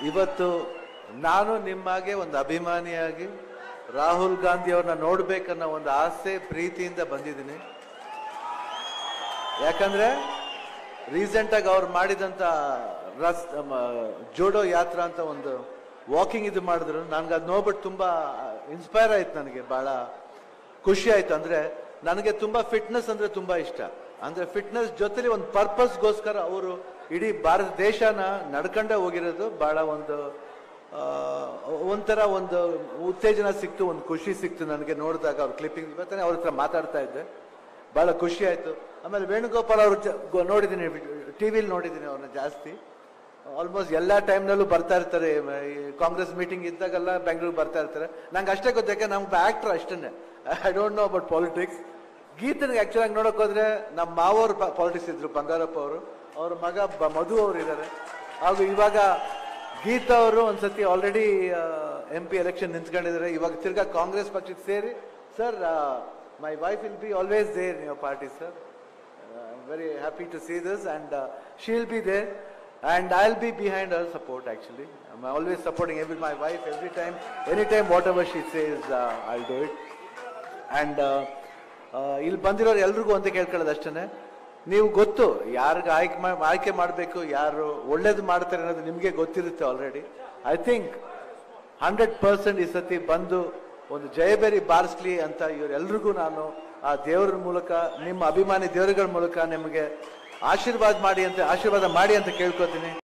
ಇವತ್ತು ನಾನು ನಿಮ್ಮಾಗೆ ಒಂದು ಅಭಿಮಾನಿಯಾಗಿ ರಾಹುಲ್ ಗಾಂಧಿ ಅವ್ರನ್ನ ನೋಡ್ಬೇಕನ್ನೋ ಒಂದು ಆಸೆ ಪ್ರೀತಿಯಿಂದ ಬಂದಿದ್ದೀನಿ ಯಾಕಂದ್ರೆ ರೀಸೆಂಟ್ ಆಗಿ ಅವ್ರು ಮಾಡಿದಂತ ರಸ್ ಮ, ಜೋಡೋ ಯಾತ್ರಾ ಅಂತ ಒಂದು ವಾಕಿಂಗ್ ಇದು ಮಾಡಿದ್ರು ನನ್ಗೆ ಅದು ನೋಡ್ಬಿಟ್ಟು ತುಂಬಾ ಇನ್ಸ್ಪೈರ್ ಆಯ್ತು ನನಗೆ ಬಹಳ ಖುಷಿ ಆಯ್ತು ಅಂದ್ರೆ ನನಗೆ ತುಂಬಾ ಫಿಟ್ನೆಸ್ ಅಂದ್ರೆ ತುಂಬಾ ಇಷ್ಟ ಅಂದ್ರೆ ಫಿಟ್ನೆಸ್ ಜೊತೆಲಿ ಒಂದು ಪರ್ಪಸ್ಗೋಸ್ಕರ ಅವರು ಇಡೀ ಭಾರತ ದೇಶನ ನಡ್ಕೊಂಡೇ ಹೋಗಿರೋದು ಬಹಳ ಒಂದು ಆ, ಒಂಥರ ಒಂದು ಉತ್ತೇಜನ ಸಿಕ್ತು ಒಂದು ಖುಷಿ ಸಿಕ್ತು ನನಗೆ ನೋಡಿದಾಗ ಅವ್ರ ಕ್ಲಿಪ್ಪಿಂಗ್ ಇವತ್ತೇ ಅವ್ರ ಹತ್ರ ಮಾತಾಡ್ತಾ ಇದ್ದೆ ಬಹಳ ಖುಷಿ ಆಯ್ತು ಆಮೇಲೆ ವೇಣುಗೋಪಾಲ್ ಅವರು ನೋಡಿದ್ದೀನಿ ಟಿವಿಲಿ ನೋಡಿದ್ದೀನಿ ಅವ್ರನ್ನ ಜಾಸ್ತಿ ಆಲ್ಮೋಸ್ಟ್ ಎಲ್ಲ ಟೈಮ್ನಲ್ಲೂ ಬರ್ತಾ ಇರ್ತಾರೆ ಈ ಕಾಂಗ್ರೆಸ್ ಮೀಟಿಂಗ್ ಇದ್ದಾಗೆಲ್ಲ ಬೆಂಗಳೂರು ಬರ್ತಾ ಇರ್ತಾರೆ ನಂಗೆ ಅಷ್ಟೇ ಗೊತ್ತು ಯಾಕೆ ನಮ್ಗೆ ಆಕ್ಟರ್ ಅಷ್ಟೇ I don't know about politics ಗೀತನಿಗೆ ಆಕ್ಚುಲ್ ಆಗಿ ನೋಡಕ್ ಹೋದ್ರೆ ನಮ್ಮ ಮಾವವ್ರು ಪಾಲಿಟಿಕ್ಸ್ ಇದ್ರು ಬಂಗಾರಪ್ಪ ಅವರು ಅವ್ರ ಮಗ ಬ- ಮಧು ಅವರು ಇದ್ದಾರೆ ಹಾಗೂ ಇವಾಗ ಗೀತಾ ಅವರು ಒಂದ್ಸತಿ ಆಲ್ರೆಡಿ ಎಂ ಪಿ ಎಲೆಕ್ಷನ್ ನಿಂತ್ಕೊಂಡಿದ್ದಾರೆ ಇವಾಗ ತಿರ್ಗಾ ಕಾಂಗ್ರೆಸ್ ಪಕ್ಷಕ್ಕೆ ಸೇರಿ sir my wife will be always there in your party sir I'm very happy to see this, and uh, she'll be there, and I'll be behind her support. Actually, I'm always supporting every my wife every time, anytime whatever she says, uh, I'll do it. And uh, uh, ಇಲ್ಲಿ ಬಂದಿರೋರು ಎಲ್ರಿಗೂ ಅಂತ ಕೇಳ್ಕೊಳ್ಳೋದು ಅಷ್ಟೇ ನೀವು ಗೊತ್ತು ಯಾರಿಗೆ ಆಯ್ಕೆ ಮಾ ಆಯ್ಕೆ ಮಾಡಬೇಕು ಯಾರು ಒಳ್ಳೇದು ಮಾಡ್ತಾರೆ ಅನ್ನೋದು ನಿಮಗೆ ಗೊತ್ತಿರುತ್ತೆ already I think hundred percent ಈ ಸತಿ ಬಂದು ಒಂದು ಜಯಬೇರಿ ಬಾರಿಸ್ಲಿ ಅಂತ ಇವರೆಲ್ರಿಗೂ ನಾನು ಆ ದೇವರ ಮೂಲಕ ನಿಮ್ಮ ಅಭಿಮಾನಿ ದೇವರುಗಳ ಮೂಲಕ ನಿಮಗೆ ಆಶೀರ್ವಾದ ಮಾಡಿ ಅಂತ ಆಶೀರ್ವಾದ ಮಾಡಿ ಅಂತ ಕೇಳ್ಕೊತೀನಿ